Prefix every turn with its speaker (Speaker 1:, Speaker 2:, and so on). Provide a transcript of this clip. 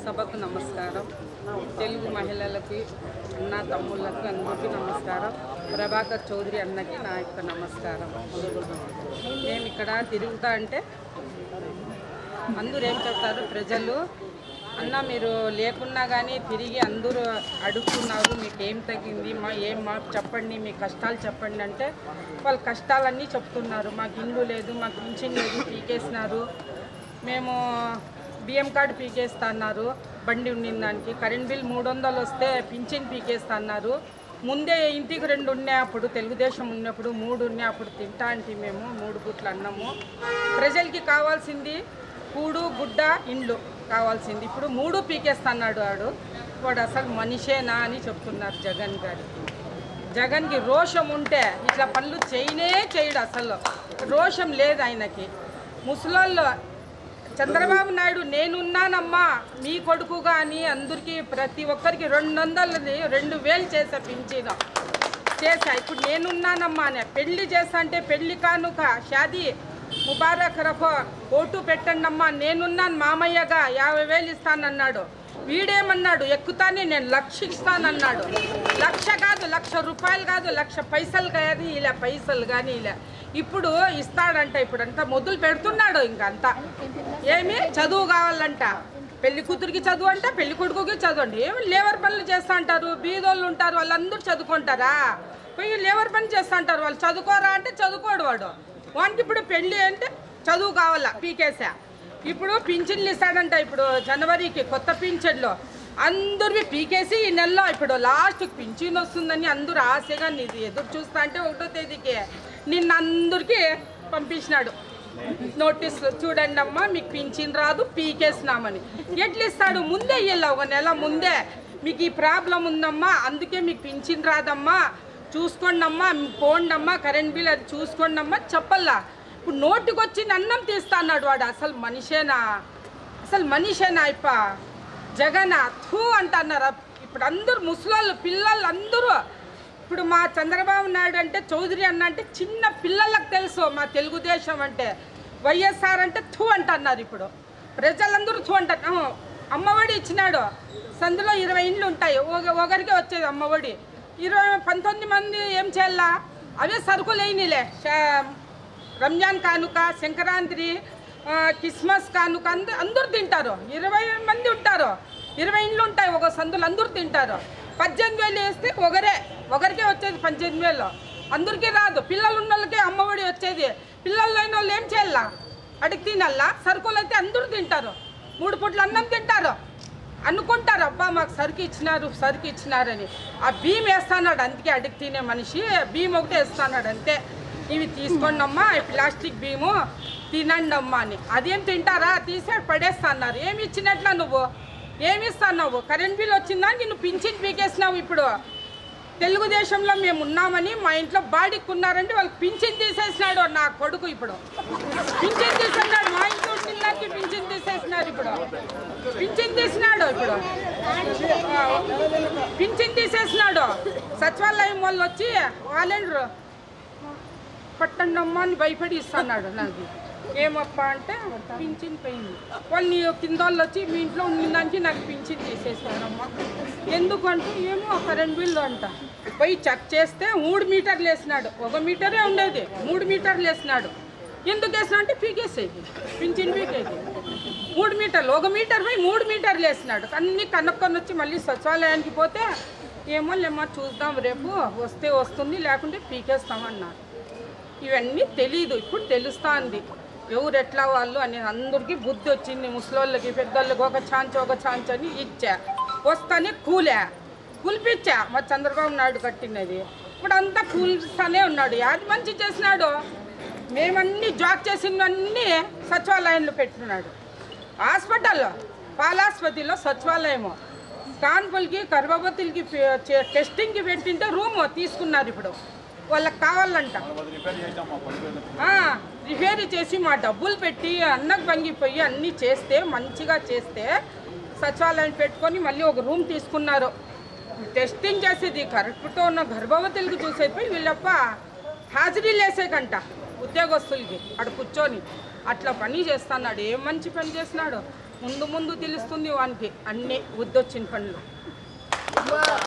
Speaker 1: సభకు నమస్కారం తెలుగు మహిళలకి అన్న తమ్ముళ్ళకి అందరికీ నమస్కారం ప్రభాకర్ చౌదరి అన్నకి నా యొక్క నమస్కారం మేము ఇక్కడ తిరుగుతా అంటే అందరూ ఏం చెప్తారు ప్రజలు అన్న మీరు లేకున్నా కానీ తిరిగి అందరూ అడుగుతున్నారు మీకు ఏం తగ్గింది మా ఏం మాకు చెప్పండి మీ కష్టాలు చెప్పండి అంటే వాళ్ళ కష్టాలన్నీ చెప్తున్నారు మాకు ఇల్లు లేదు మాకు పింఛన్ లేదు పీకేసినారు మేము బియ్యం కార్డు పీకేస్తా అన్నారు బండి ఉండిన దానికి కరెంట్ బిల్ మూడు వందలు వస్తే పింఛన్ పీకేస్తా అన్నారు ముందే ఇంటికి రెండు ఉన్నాయి అప్పుడు తెలుగుదేశం ఉన్నప్పుడు మూడు ఉన్నాయి అప్పుడు తింటా అంటే మేము మూడు గుట్లు అన్నము ప్రజలకి కావాల్సింది కూడు గుడ్డ ఇండ్లు కావాల్సింది ఇప్పుడు మూడు పీకేస్తన్నాడు వాడు వాడు అసలు మనిషేనా అని చెప్తున్నారు జగన్ గారికి జగన్కి రోషం ఉంటే ఇట్లా పనులు చేయనే చేయడు అసలు రోషం లేదు ఆయనకి ముసలోళ్ళు చంద్రబాబు నాయుడు నేనున్నానమ్మా మీ కొడుకు కానీ అందరికీ ప్రతి ఒక్కరికి రెండు వందలది రెండు వేలు చేసా పింఛను చేసా ఇప్పుడు నేనున్నానమ్మా అనే పెళ్లి చేస్తా అంటే పెళ్లి కానుక షాదీ ముబారక్ రఫో ఓటు పెట్టండి అమ్మా నేనున్నాను మామయ్యగా యాభై వేలు ఇస్తానన్నాడు వీడేమన్నాడు ఎక్కుతానే నేను లక్ష ఇస్తానన్నాడు లక్ష కాదు లక్ష రూపాయలు కాదు లక్ష పైసలు కానీ ఇలా పైసలు కానీ ఇలా ఇప్పుడు ఇస్తాడంట ఇప్పుడు అంతా మొదలు పెడుతున్నాడు ఇంకంతా ఏమి చదువు కావాలంట పెళ్లి కూతురికి చదువు అంట పెళ్లి కొడుకుకి చదువు అండి ఏమి లేబర్ పనులు చేస్తా అంటారు బీదోళ్ళు ఉంటారు వాళ్ళందరూ చదువుకుంటారా పోయి లేబర్ పని చేస్తా అంటారు వాళ్ళు చదువుకోరా అంటే చదువుకోడు వాడు వానికి ఇప్పుడు పెళ్లి అంటే చదువు కావాలా పీకేసా ఇప్పుడు పింఛన్లు ఇస్తాడంట ఇప్పుడు జనవరికి కొత్త పింఛన్లు అందరివి పీకేసి ఈ నెలలో ఇప్పుడు లాస్ట్ పింఛన్ వస్తుందని అందరూ ఆశగా నీది ఎదురు చూస్తా అంటే ఒకటో తేదీకి నిన్న అందరికీ పంపించినాడు నోటీసులు చూడండి అమ్మా మీకు పింఛన్ రాదు పీకేసినామని ఎట్లా ఇస్తాడు ముందే ఇయ్యాల ఒక నెల ముందే మీకు ఈ ప్రాబ్లం ఉందమ్మా అందుకే మీకు పింఛన్ రాదమ్మా చూసుకోండి అమ్మా పోండి అమ్మా కరెంట్ బిల్ అది చూసుకోండి అమ్మా చెప్పల్లా ఇప్పుడు నోటికి వచ్చి అన్నం తీస్తా అన్నాడు వాడు అసలు మనిషేనా అసలు మనిషేనా ఇప్ప జగన్ థూ అంటున్నారు ఇప్పుడు అందరూ ముసలోళ్ళు పిల్లలు అందరూ ఇప్పుడు మా చంద్రబాబు నాయుడు అంటే చౌదరి అన్న అంటే చిన్న పిల్లలకు తెలుసు మా తెలుగుదేశం అంటే వైఎస్ఆర్ అంటే థూ అంటున్నారు ఇప్పుడు ప్రజలందరూ థూ అంటారు ఆ, అమ్మఒడి ఇచ్చినాడు సందులో ఇరవై ఇండ్లు ఉంటాయి ఒక ఒకరికి వచ్చేది అమ్మఒడి ఇరవై పంతొమ్మిది మంది ఏం చేయాలా అవే సరుకులు అయినలే రంజాన్ కానుక సంక్రాంతి ఆ, క్రిస్మస్ కానుక అంద అందరూ తింటారు ఇరవై మంది ఉంటారు ఇరవై ఇండ్లు ఉంటాయి ఒక సందులు అందరూ తింటారు పద్దెనిమిది వేలు వేస్తే ఒకరే ఒకరికే వచ్చేది పద్దెనిమిది వేలు అందరికీ రాదు పిల్లలు ఉన్న వాళ్ళకే అమ్మఒడి వచ్చేది పిల్లలు లేని వాళ్ళు ఏం చేయాలా అడిగి తినల్లా సరుకులు అయితే అందరూ తింటారు మూడు పూట్ల అన్నం తింటారు అనుకుంటారు అబ్బా మాకు సరుకు ఇచ్చినారు సరుకు ఇచ్చినారని ఆ భీమ్ వేస్తాన్నాడు అందుకే అడిగి తినే మనిషి భీమ్ ఒకటే వేస్తాన్నాడు అంతే ఇవి తీసుకోండి అమ్మా ఈ ప్లాస్టిక్ భీము తినండి అమ్మా అని అదేం తింటారా తీసే పడేస్తాన్నారు ఏమి ఇచ్చినట్లా నువ్వు ఏమి ఇస్తున్నావు కరెంట్ బిల్ వచ్చిందా నిన్ను పింఛన్ పీకేసినావు ఇప్పుడు తెలుగుదేశంలో మేము ఉన్నామని మా ఇంట్లో బాడీకి ఉన్నారంటే వాళ్ళకి పింఛన్ తీసేసినాడు నా కొడుకు ఇప్పుడు పింఛన్ తీసేసినాడు మా ఇంట్లో పిల్లలకి పింఛన్ తీసేసినాడు ఇప్పుడు పింఛన్ తీసినాడు ఇప్పుడు ఆ, పింఛన్ తీసేసినాడు సచివాలయం వాళ్ళు వచ్చి వాలంటీర్ పట్టండి అమ్మా అని భయపడి ఇస్తున్నాడు నాకు ఏమప్పా అంటే పింఛన్ పోయింది వాళ్ళు కింద వాళ్ళు వచ్చి మీ ఇంట్లో ఉన్నదానికి నాకు పింఛన్ తీసేసారమ్మా ఎందుకంటే ఏమో కరెంట్ బిల్లు అంట పోయి చెక్ చేస్తే మూడు మీటర్లు వేసినాడు ఒక మీటరే ఉండేది మూడు మీటర్లు వేసినాడు ఎందుకు వేసినా అంటే పీకేసేది పింఛన్ పీకేది మూడు మీటర్లు ఒక మీటర్ పోయి మూడు మీటర్లు వేసినాడు అన్ని కనుక్కొని వచ్చి మళ్ళీ సచివాలయానికి పోతే ఏమో లేమ్మా చూద్దాం రేపు వస్తే వస్తుంది లేకుంటే పీకేస్తామన్నారు ఇవన్నీ తెలీదు ఇప్పుడు తెలుస్తుంది ఎవరు ఎట్లా వాళ్ళు అని అందరికీ బుద్ధి వచ్చింది ముసలోళ్ళకి పెద్దోళ్ళకి ఒక ఛాన్స్ ఒక ఛాన్స్ అని ఇచ్చా వస్తానే కూలే కూల్పిచ్చా మా చంద్రబాబు నాయుడు కట్టినది ఇప్పుడు అంతా కూల్స్తానే ఉన్నాడు యాది మంచి చేసినాడు మేమన్నీ జాక్ చేసినవన్నీ సచివాలయంలో పెట్టినాడు హాస్పిటల్లో పాలాస్పతిలో సచివాలయము కాన్పులకి గర్భవతులకి టెస్టింగ్కి పెట్టింటే రూమ్ తీసుకున్నారు ఇప్పుడు వాళ్ళకి కావాలంట ఆ, రిపేర్ చేసి మా డబ్బులు పెట్టి అన్నకు వంగిపోయి అన్నీ చేస్తే మంచిగా చేస్తే సచివాలయం పెట్టుకొని మళ్ళీ ఒక రూమ్ తీసుకున్నారు టెస్టింగ్ చేసేది కరెక్ట్తో ఉన్న గర్భవతులకి చూసేది పోయి వీళ్ళప్ప హాజరీలు వేసేకంట ఉద్యోగస్తులకి అక్కడ కూర్చొని అట్లా పని చేస్తున్నాడు ఏం మంచి పని చేస్తున్నాడు ముందు ముందు తెలుస్తుంది వానికి అన్నీ వద్దొచ్చిన పనులు